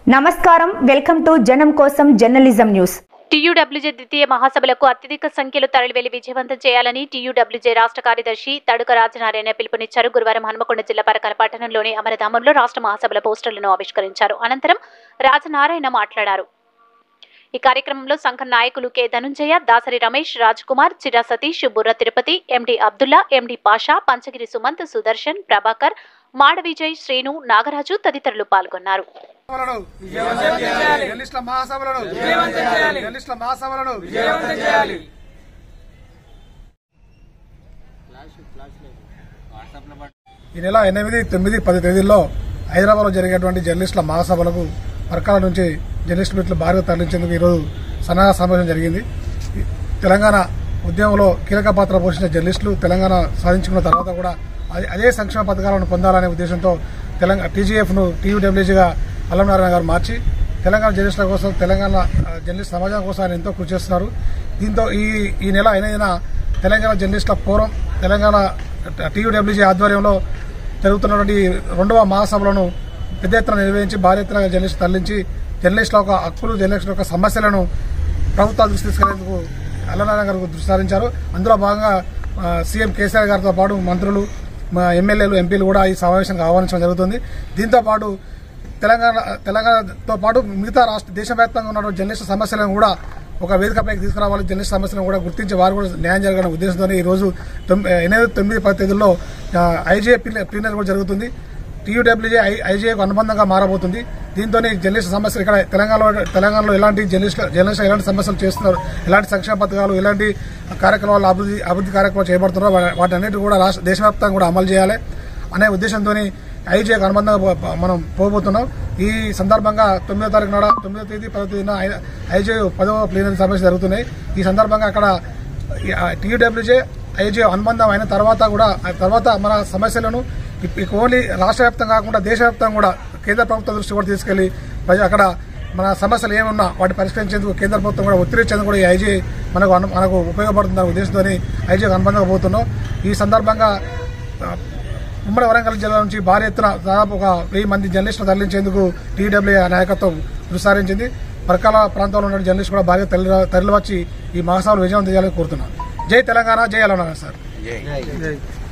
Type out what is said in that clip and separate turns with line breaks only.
నమస్కారం welcome to జనం కోసం జర్నలిజం న్యూస్
టీయూడబ్ల్యూజే ద్వితీయ మహాసభలకు అత్యధిక సంఖ్యలో తరలివెళ్లి విజయవంతం చేయాలని టీయూడబ్ల్యూజే రాష్ట్ర కార్యదర్శి తడుక రాజనారాయణ పిలుపునిచ్చారు గురువారం హనుమకొండ జిల్లా పరకాల పట్టణంలోని అమరధామంలో రాష్ట్ర మహాసభల పోస్టర్లను ఆవిష్కరించారు అనంతరం రాజనారాయణ మాట్లాడారు ఈ కార్యక్రమంలో సంఘ నాయకులు కె ధనుంజయ దాసరి రమేష్ రాజ్ కుమార్ చిరా సతీష్ బుర్ర తిరుపతి ఎండి అబ్దుల్లా ఎండి పాషా పంచగిరి సుమంత్ సుదర్శన్ ప్రభాకర్ మాడ విజయ్ శ్రీను నాగరాజు తదితరులు పాల్గొన్నారు
సభలను జర్నలిస్టుల మహాసభలను జర్నలిస్టుల మహాసభలను ఈ నెల ఎనిమిది తొమ్మిది పది తేదీల్లో హైదరాబాద్లో జరిగేటువంటి జర్నలిస్టుల మహాసభలకు పరకాల నుంచి జర్నలిస్టు మిత్రులు భారీగా తరలించేందుకు ఈరోజు సన్నాహ సమావేశం జరిగింది ఈ తెలంగాణ ఉద్యమంలో కీలక పాత్ర పోషించిన జర్నలిస్టులు తెలంగాణ సాధించుకున్న తర్వాత కూడా అదే- అదే సంక్షేమ పథకాలను పొందాలనే ఉద్దేశంతో తెలంగాణ టీజీఎఫ్ను టీయూడబ్ల్యూజీగా అల్లంనారాయణ గారు మార్చి తెలంగాణ జర్నలిస్టుల కోసం తెలంగాణ ఆ, జర్నలిస్ట్ సమాజం కోసం ఆయన ఎంతో కృషి చేస్తున్నారు దీంతో ఈ ఈ నెల ఎనిమిదిన తెలంగాణ జర్నలిస్టుల ఫోరం తెలంగాణ టీయూడబ్ల్యూజీ ఆధ్వర్యంలో జరుగుతున్నటువంటి రెండవ మహాసభలను పెద్ద ఎత్తున నిర్వహించి భారీ ఎత్తున జర్నలిస్టు తరలించి జర్నలిస్టుల యొక్క హక్కులు జర్నలిస్టుల యొక్క సమస్యలను ప్రభుత్వాల దృష్టి తీసుకెళ్లేందుకు అల్లనారాయణ గారు దృష్టి సారించారు అందులో భాగంగా ఆ, సీఎం కేసీఆర్ గారితో పాటు మంత్రులు మా ఎమ్మెల్యేలు ఎంపీలు కూడా ఈ సమావేశానికి ఆహ్వానించడం జరుగుతుంది దీంతో పాటు తెలంగాణ తెలంగాణతో పాటు మిగతా రాష్ట్ర దేశవ్యాప్తంగా ఉన్నటువంటి జర్నలిస్టు సమస్యలను కూడా ఒక వేదికపైకి తీసుకురావాలి జర్నలిస్ట్ సమస్యలను కూడా గుర్తించి వారు కూడా న్యాయం జరగడం ఉద్దేశంతో ఈ రోజు తొమ్- ఎనిమిది తొమ్మిది పది తేదీల్లో ఐజే ప్లీనర్ కూడా జరుగుతుంది టీయూడబ్ల్యూజే ఐజేకు అనుబంధంగా మారబోతుంది దీంతో జర్నలిస్ట్ సమస్యలు ఇక్కడ తెలంగాణలో తెలంగాణలో ఎలాంటి జర్నలిస్ట్ జర్నలిస్ట్ ఎలాంటి సమస్యలు చేస్తున్నారు ఎలాంటి సంక్షేమ పథకాలు ఎలాంటి కార్యక్రమాలు అభివృద్ధి అభివృద్ధి కార్యక్రమాలు చేపడుతున్నారో వా- వాటన్నిటి కూడా రాష్ట్ర దేశవ్యాప్తంగా కూడా అమలు చేయాలి అనే ఉద్దేశంతో ఐజేకు అనుబంధంగా పో- పో- మనం పోబోతున్నాం ఈ సందర్భంగా తొమ్మిదో తారీఖు నాడ తొమ్మిదో తేదీ పదో తేదీన ఐ- ఐజే పదవ ప్లీనరీ సమావేశం జరుగుతున్నాయి ఈ సందర్భంగా అక్కడ టీయూడబ్ల్యూజే ఐజే అనుబంధం అయిన తర్వాత కూడా ఆ తర్వాత మన సమస్యలను ఇప్- ఇక ఓన్లీ రాష్ట్ర వ్యాప్తంగా కాకుండా దేశవ్యాప్తంగా కూడా కేంద్ర ప్రభుత్వం దృష్టి కూడా తీసుకెళ్లి ప్రజ అక్కడ మన సమస్యలు ఏమున్నా వాటిని పరిష్కరించేందుకు కేంద్ర ప్రభుత్వం కూడా ఒత్తిడి ఇచ్చేందుకు కూడా ఈ ఐజీ మనకు అను- మనకు ఉపయోగపడుతుందనే ఉద్దేశంతో ఐజీకి అనుబంధంగా పోతున్నాం ఈ సందర్భంగా ఆ, ఉమ్మడి వరంగల్ జిల్లా నుంచి భారీ ఎత్తున దాదాపు ఒక వెయ్యి మంది జర్నలిస్టులు తరలించేందుకు టీడబ్ల్యూ నాయకత్వం విసారించింది పరకాల ప్రాంతంలో ఉన్న జర్నలిస్ట్ కూడా భారీ తరలి తరలివచ్చి ఈ మహాసభలు విజయం చేయాలని కోరుతున్నాను జై తెలంగాణ జై అలనా సార్